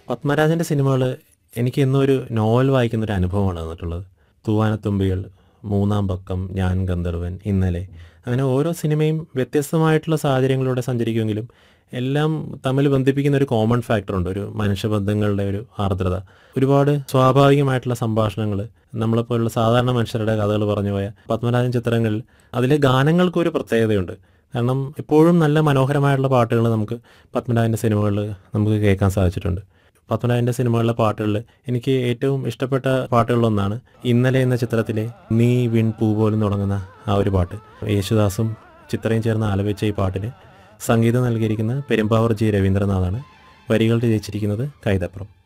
പത്മരാജൻ്റെ സിനിമകൾ എനിക്ക് എന്നും ഒരു നോവൽ വായിക്കുന്ന ഒരു അനുഭവമാണ് തന്നിട്ടുള്ളത് തൂവാനത്തുമ്പികൾ മൂന്നാം പക്കം ഞാൻ ഗന്ധർവൻ ഇന്നലെ അങ്ങനെ ഓരോ സിനിമയും വ്യത്യസ്തമായിട്ടുള്ള സാഹചര്യങ്ങളിലൂടെ സഞ്ചരിക്കുമെങ്കിലും എല്ലാം തമ്മിൽ ബന്ധിപ്പിക്കുന്ന ഒരു കോമൺ ഫാക്ടർ ഉണ്ട് ഒരു മനുഷ്യബന്ധങ്ങളുടെ ഒരു ആർദ്രത ഒരുപാട് സ്വാഭാവികമായിട്ടുള്ള സംഭാഷണങ്ങൾ നമ്മളെപ്പോലുള്ള സാധാരണ മനുഷ്യരുടെ കഥകൾ പറഞ്ഞു പോയ പത്മരാജൻ ചിത്രങ്ങളിൽ അതിലെ ഗാനങ്ങൾക്ക് ഒരു പ്രത്യേകതയുണ്ട് കാരണം എപ്പോഴും നല്ല മനോഹരമായിട്ടുള്ള പാട്ടുകൾ നമുക്ക് പത്മരാജൻ്റെ സിനിമകളിൽ നമുക്ക് കേൾക്കാൻ സാധിച്ചിട്ടുണ്ട് പത്മനാഭൻ്റെ സിനിമകളിലെ പാട്ടുകളിൽ എനിക്ക് ഏറ്റവും ഇഷ്ടപ്പെട്ട പാട്ടുകളിലൊന്നാണ് ഇന്നലെ എന്ന ചിത്രത്തിലെ നീ വിൺ പൂ പോലും തുടങ്ങുന്ന ആ ഒരു പാട്ട് യേശുദാസും ചിത്രയും ചേർന്ന് ആലപിച്ച ഈ പാട്ടിന് സംഗീതം നൽകിയിരിക്കുന്ന പെരുമ്പാവൂർ ജി രവീന്ദ്രനാഥാണ് വരികൾ രചിച്ചിരിക്കുന്നത് കൈതപ്രം